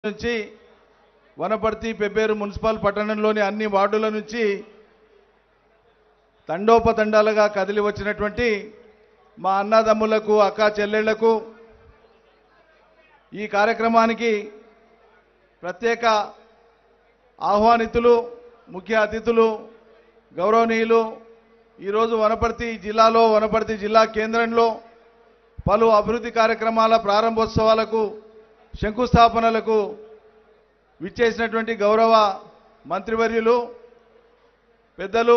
నుంచి వనపర్తి పెబ్బేరు మున్సిపల్ పట్టణంలోని అన్ని వార్డుల నుంచి తండోపతండాలుగా కదిలి వచ్చినటువంటి మా అన్నదమ్ములకు అక్క చెల్లెళ్లకు ఈ కార్యక్రమానికి ప్రత్యేక ఆహ్వానితులు ముఖ్య అతిథులు గౌరవనీయులు ఈరోజు వనపర్తి జిల్లాలో వనపర్తి జిల్లా కేంద్రంలో పలు అభివృద్ధి కార్యక్రమాల ప్రారంభోత్సవాలకు శంకుస్థాపనలకు విచ్చేసినటువంటి గౌరవ మంత్రివర్యులు పెద్దలు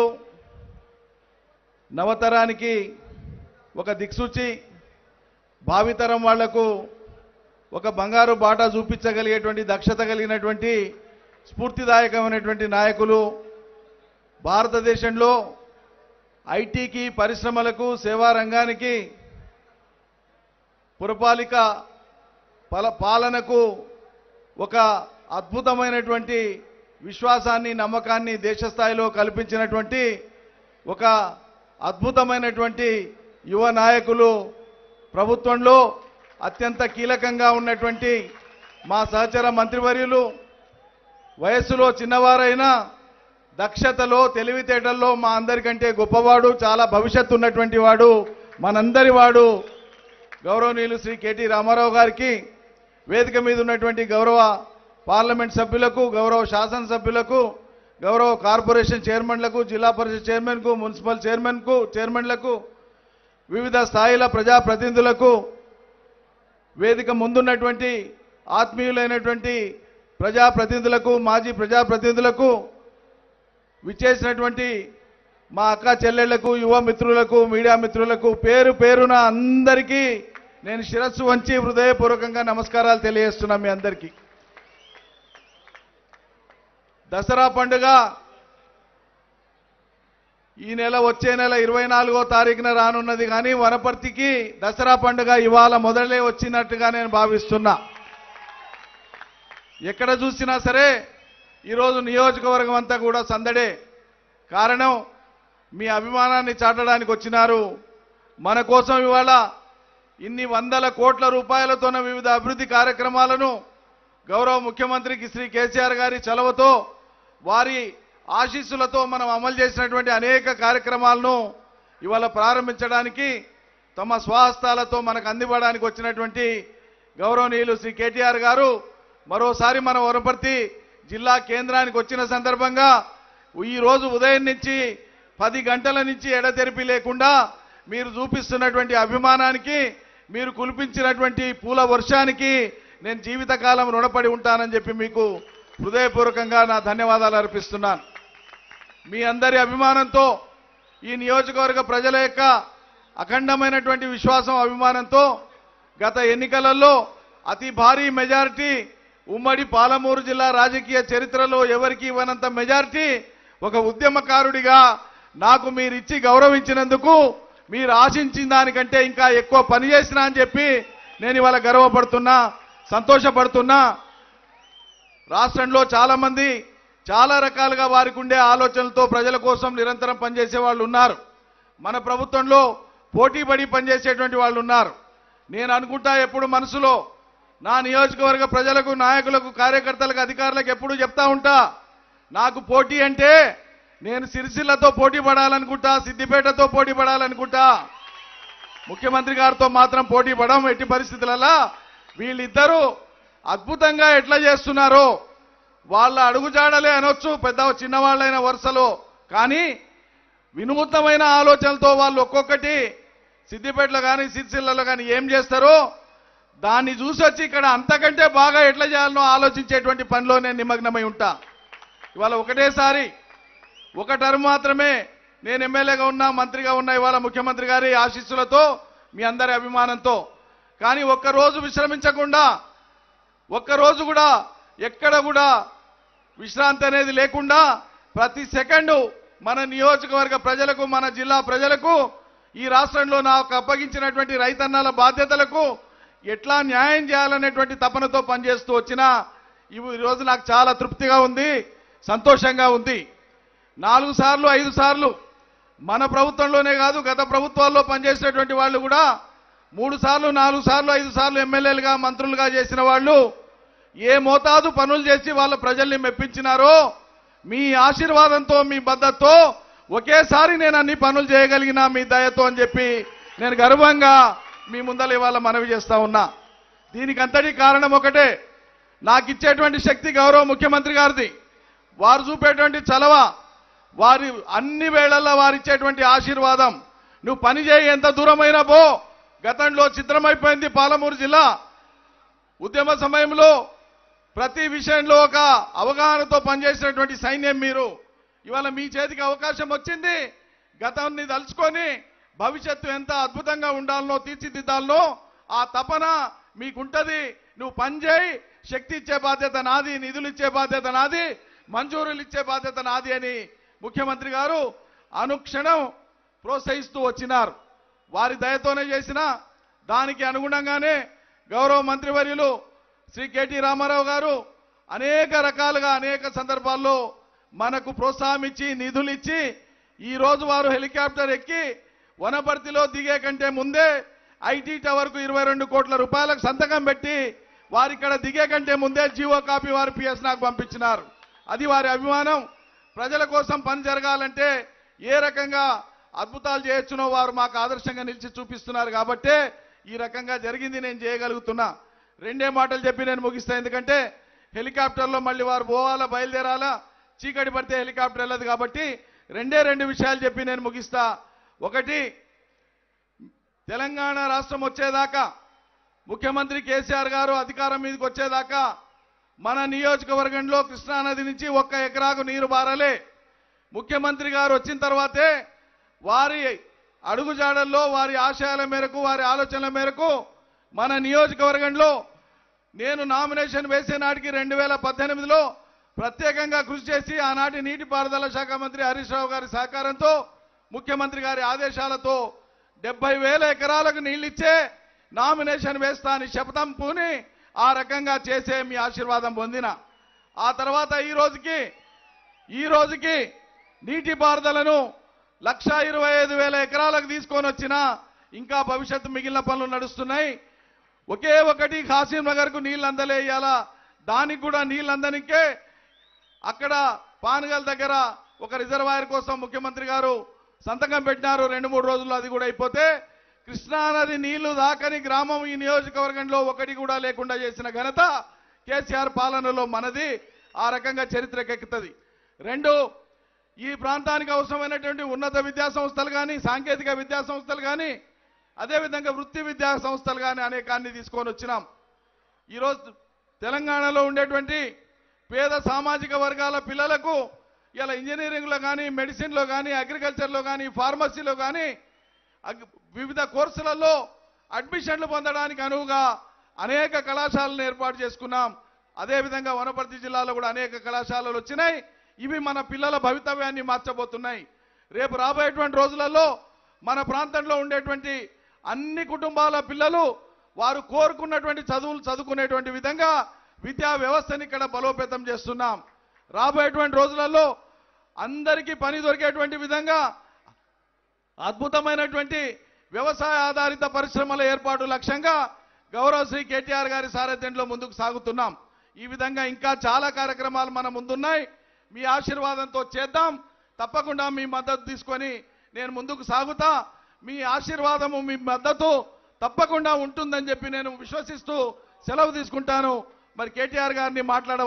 నవతరానికి ఒక దిక్సూచి భావితరం వాళ్లకు ఒక బంగారు బాట చూపించగలిగేటువంటి దక్షత కలిగినటువంటి స్ఫూర్తిదాయకమైనటువంటి నాయకులు భారతదేశంలో ఐటీకి పరిశ్రమలకు సేవా రంగానికి పురపాలిక పల పాలనకు ఒక అద్భుతమైనటువంటి విశ్వాసాన్ని నమ్మకాన్ని దేశ స్థాయిలో కల్పించినటువంటి ఒక అద్భుతమైనటువంటి యువ నాయకులు ప్రభుత్వంలో అత్యంత కీలకంగా ఉన్నటువంటి మా సహచర మంత్రివర్యులు వయస్సులో చిన్నవారైనా దక్షతలో తెలివితేటల్లో మా అందరికంటే గొప్పవాడు చాలా భవిష్యత్తు ఉన్నటువంటి వాడు మనందరి వాడు గౌరవనీయులు శ్రీ కేటీ రామారావు గారికి వేదిక మీద ఉన్నటువంటి గౌరవ పార్లమెంట్ సభ్యులకు గౌరవ శాసనసభ్యులకు గౌరవ కార్పొరేషన్ చైర్మన్లకు జిల్లా పరిషత్ చైర్మన్కు మున్సిపల్ చైర్మన్కు చైర్మన్లకు వివిధ స్థాయిల ప్రజాప్రతినిధులకు వేదిక ముందున్నటువంటి ఆత్మీయులైనటువంటి ప్రజాప్రతినిధులకు మాజీ ప్రజాప్రతినిధులకు విచ్చేసినటువంటి మా అక్క చెల్లెళ్లకు యువ మిత్రులకు మీడియా మిత్రులకు పేరు పేరున అందరికీ నేను శిరస్సు వంచి హృదయపూర్వకంగా నమస్కారాలు తెలియజేస్తున్నా మీ అందరికీ దసరా పండుగ ఈ నెల వచ్చే నెల ఇరవై నాలుగో తారీఖున రానున్నది కానీ వనపర్తికి దసరా పండుగ ఇవాళ మొదలే వచ్చినట్టుగా నేను భావిస్తున్నా ఎక్కడ చూసినా సరే ఈరోజు నియోజకవర్గం అంతా కూడా సందడే కారణం మీ అభిమానాన్ని చాటడానికి వచ్చినారు మన కోసం ఇవాళ ఇన్ని వందల కోట్ల రూపాయలతోన వివిధ అభివృద్ధి కార్యక్రమాలను గౌరవ ముఖ్యమంత్రికి శ్రీ కేసీఆర్ గారి చలవతో వారి ఆశీస్సులతో మనం అమలు చేసినటువంటి అనేక కార్యక్రమాలను ఇవాళ ప్రారంభించడానికి తమ స్వహస్తాలతో మనకు అందివ్వడానికి వచ్చినటువంటి గౌరవనీయులు శ్రీ కేటీఆర్ గారు మరోసారి మన వనపర్తి జిల్లా కేంద్రానికి వచ్చిన సందర్భంగా ఈ రోజు ఉదయం నుంచి పది గంటల నుంచి ఎడతెరిపి లేకుండా మీరు చూపిస్తున్నటువంటి అభిమానానికి మీరు కులిపించినటువంటి పూల వర్షానికి నేను జీవితకాలం రుణపడి ఉంటానని చెప్పి మీకు హృదయపూర్వకంగా నా ధన్యవాదాలు అర్పిస్తున్నాను మీ అందరి అభిమానంతో ఈ నియోజకవర్గ ప్రజల యొక్క అఖండమైనటువంటి విశ్వాసం అభిమానంతో గత ఎన్నికలలో అతి భారీ మెజారిటీ ఉమ్మడి పాలమూరు జిల్లా రాజకీయ చరిత్రలో ఎవరికి ఇవ్వనంత మెజారిటీ ఒక ఉద్యమకారుడిగా నాకు మీరు ఇచ్చి గౌరవించినందుకు మీరు ఆశించిన దానికంటే ఇంకా ఎక్కువ పని చేసినా అని చెప్పి నేను ఇవాళ గర్వపడుతున్నా సంతోషపడుతున్నా రాష్ట్రంలో చాలా మంది చాలా రకాలుగా వారికి ఉండే ఆలోచనలతో ప్రజల కోసం నిరంతరం పనిచేసే వాళ్ళు ఉన్నారు మన ప్రభుత్వంలో పోటీపడి పనిచేసేటువంటి వాళ్ళు ఉన్నారు నేను అనుకుంటా ఎప్పుడు మనసులో నా నియోజకవర్గ ప్రజలకు నాయకులకు కార్యకర్తలకు అధికారులకు ఎప్పుడు చెప్తా ఉంటా నాకు పోటీ అంటే నేను సిరిసిల్లతో పోటీ పడాలనుకుంటా సిద్దిపేటతో పోటీ పడాలనుకుంటా ముఖ్యమంత్రి గారితో మాత్రం పోటీ పడం ఎట్టి పరిస్థితులలో వీళ్ళిద్దరూ అద్భుతంగా ఎట్లా చేస్తున్నారో వాళ్ళ అడుగుజాడలే అనొచ్చు పెద్ద చిన్నవాళ్ళైన వరుసలో కానీ వినూత్నమైన ఆలోచనలతో వాళ్ళు ఒక్కొక్కటి సిద్దిపేటలో కానీ సిరిసిల్లలో కానీ ఏం చేస్తారో దాన్ని చూసి వచ్చి ఇక్కడ అంతకంటే బాగా ఎట్లా చేయాలనో ఆలోచించేటువంటి పనిలో నేను నిమగ్నమై ఉంటా ఇవాళ ఒకటేసారి ఒక టర్మ్ మాత్రమే నేను ఎమ్మెల్యేగా ఉన్నా మంత్రిగా ఉన్నా ఇవాళ ముఖ్యమంత్రి గారి ఆశీస్సులతో మీ అందరి అభిమానంతో కానీ ఒక్కరోజు విశ్రమించకుండా ఒక్కరోజు కూడా ఎక్కడ కూడా విశ్రాంతి అనేది లేకుండా ప్రతి సెకండు మన నియోజకవర్గ ప్రజలకు మన జిల్లా ప్రజలకు ఈ రాష్ట్రంలో నాకు అప్పగించినటువంటి రైతన్నల బాధ్యతలకు ఎట్లా న్యాయం చేయాలనేటువంటి తపనతో పనిచేస్తూ వచ్చినా ఇవి ఈరోజు నాకు చాలా తృప్తిగా ఉంది సంతోషంగా ఉంది నాలుగు సార్లు ఐదు సార్లు మన ప్రభుత్వంలోనే కాదు గత ప్రభుత్వాల్లో పనిచేసినటువంటి వాళ్ళు కూడా మూడు సార్లు నాలుగు సార్లు ఐదు సార్లు ఎమ్మెల్యేలుగా మంత్రులుగా చేసిన వాళ్ళు ఏ మోతాదు పనులు చేసి వాళ్ళ ప్రజల్ని మెప్పించినారో మీ ఆశీర్వాదంతో మీ మద్దతుతో ఒకేసారి నేను అన్ని పనులు చేయగలిగిన మీ దయతో అని చెప్పి నేను గర్వంగా మీ ముందర ఇవాళ మనవి చేస్తా ఉన్నా దీనికి అంతటి కారణం ఒకటే నాకు ఇచ్చేటువంటి శక్తి గౌరవ ముఖ్యమంత్రి గారిది వారు చూపేటువంటి చలవ వారి అన్ని వేళల్లో వారు ఇచ్చేటువంటి ఆశీర్వాదం నువ్వు పని చేయి ఎంత దూరమైనా పో గతంలో చిత్రమైపోయింది పాలమూరు జిల్లా ఉద్యమ సమయంలో ప్రతి విషయంలో ఒక అవగాహనతో పనిచేసినటువంటి సైన్యం మీరు ఇవాళ మీ చేతికి అవకాశం వచ్చింది గతాన్ని తలుచుకొని భవిష్యత్తు ఎంత అద్భుతంగా ఉండాలనో తీర్చిదిద్దాలనో ఆ తపన మీకుంటది నువ్వు పని చేయి శక్తి ఇచ్చే బాధ్యత నాది నిధులు ఇచ్చే బాధ్యత నాది మంజూరులు ఇచ్చే బాధ్యత నాది అని ముఖ్యమంత్రి గారు అనుక్షణం ప్రోత్సహిస్తూ వచ్చినారు వారి దయతోనే చేసిన దానికి అనుగుణంగానే గౌరవ మంత్రివర్యులు శ్రీ కేటీ రామారావు గారు అనేక రకాలుగా అనేక సందర్భాల్లో మనకు ప్రోత్సాహం ఇచ్చి నిధులు ఇచ్చి ఈ రోజు వారు హెలికాప్టర్ ఎక్కి వనపర్తిలో దిగే కంటే ముందే ఐటీ టవర్కు ఇరవై రెండు కోట్ల రూపాయలకు సంతకం పెట్టి వారు ఇక్కడ దిగే కంటే ముందే జీవో కాపీ వారు పిఎస్ నాకు పంపించినారు అది వారి అభిమానం ప్రజల కోసం పని జరగాలంటే ఏ రకంగా అద్భుతాలు చేయొచ్చునో వారు మాకు ఆదర్శంగా నిలిచి చూపిస్తున్నారు కాబట్టే ఈ రకంగా జరిగింది నేను చేయగలుగుతున్నా రెండే మాటలు చెప్పి నేను ముగిస్తా ఎందుకంటే హెలికాప్టర్లో మళ్ళీ వారు పోవాలా బయలుదేరాలా చీకటి పడితే హెలికాప్టర్ వెళ్ళదు కాబట్టి రెండే రెండు విషయాలు చెప్పి నేను ముగిస్తా ఒకటి తెలంగాణ రాష్ట్రం వచ్చేదాకా ముఖ్యమంత్రి కేసీఆర్ గారు అధికారం మీదకి వచ్చేదాకా మన నియోజకవర్గంలో కృష్ణానది నుంచి ఒక్క ఎకరాకు నీరు బారలే ముఖ్యమంత్రి గారు వచ్చిన తర్వాతే వారి అడుగుజాడల్లో వారి ఆశయాల మేరకు వారి ఆలోచనల మేరకు మన నియోజకవర్గంలో నేను నామినేషన్ వేసే నాటికి రెండు వేల పద్దెనిమిదిలో ప్రత్యేకంగా కృషి చేసి ఆనాటి నీటిపారుదల శాఖ మంత్రి హరీష్ రావు గారి సహకారంతో ముఖ్యమంత్రి గారి ఆదేశాలతో డెబ్బై వేల ఎకరాలకు నీళ్ళిచ్చే నామినేషన్ వేస్తా అని శపథం పూని ఆ రకంగా చేసే మీ ఆశీర్వాదం పొందిన ఆ తర్వాత ఈ రోజుకి ఈ రోజుకి నీటిపారుదలను లక్ష ఇరవై ఐదు వేల ఎకరాలకు తీసుకొని వచ్చినా ఇంకా భవిష్యత్తు మిగిలిన పనులు నడుస్తున్నాయి ఒకే ఒకటి ఖాసీం నగర్ కు నీళ్ళు అందలేయాలా దానికి కూడా నీళ్ళు అందనికే అక్కడ పానగల్ దగ్గర ఒక రిజర్వాయర్ కోసం ముఖ్యమంత్రి గారు సంతకం పెట్టినారు రెండు మూడు రోజుల్లో అది కూడా అయిపోతే కృష్ణానది నీళ్లు దాకని గ్రామం ఈ నియోజకవర్గంలో ఒకటి కూడా లేకుండా చేసిన ఘనత కేసీఆర్ పాలనలో మనది ఆ రకంగా చరిత్రకెక్కుతుంది రెండు ఈ ప్రాంతానికి అవసరమైనటువంటి ఉన్నత విద్యా సంస్థలు కానీ సాంకేతిక విద్యా సంస్థలు కానీ అదేవిధంగా వృత్తి విద్యా సంస్థలు కానీ అనేకాన్ని తీసుకొని వచ్చినాం ఈరోజు తెలంగాణలో ఉండేటువంటి పేద సామాజిక వర్గాల పిల్లలకు ఇలా ఇంజనీరింగ్లో కానీ మెడిసిన్లో కానీ అగ్రికల్చర్లో కానీ ఫార్మసీలో కానీ అగ్- వివిధ కోర్సులలో అడ్మిషన్లు పొందడానికి అనువుగా అనేక కళాశాలను ఏర్పాటు చేసుకున్నాం అదేవిధంగా వనపర్తి జిల్లాలో కూడా అనేక కళాశాలలు వచ్చినాయి ఇవి మన పిల్లల భవితవ్యాన్ని మార్చబోతున్నాయి రేపు రాబోయేటువంటి రోజులలో మన ప్రాంతంలో ఉండేటువంటి అన్ని కుటుంబాల పిల్లలు వారు కోరుకున్నటువంటి చదువులు చదువుకునేటువంటి విధంగా విద్యా వ్యవస్థని ఇక్కడ బలోపేతం చేస్తున్నాం రాబోయేటువంటి రోజులలో అందరికీ పని దొరికేటువంటి విధంగా అద్భుతమైనటువంటి వ్యవసాయ ఆధారిత పరిశ్రమల ఏర్పాటు లక్ష్యంగా గౌరవ శ్రీ కేటీఆర్ గారి సారథ్యంలో ముందుకు సాగుతున్నాం ఈ విధంగా ఇంకా చాలా కార్యక్రమాలు మన ముందున్నాయి మీ ఆశీర్వాదంతో చేద్దాం తప్పకుండా మీ మద్దతు తీసుకొని నేను ముందుకు సాగుతా మీ ఆశీర్వాదము మీ మద్దతు తప్పకుండా ఉంటుందని చెప్పి నేను విశ్వసిస్తూ సెలవు తీసుకుంటాను మరి కేటీఆర్ గారిని మాట్లాడ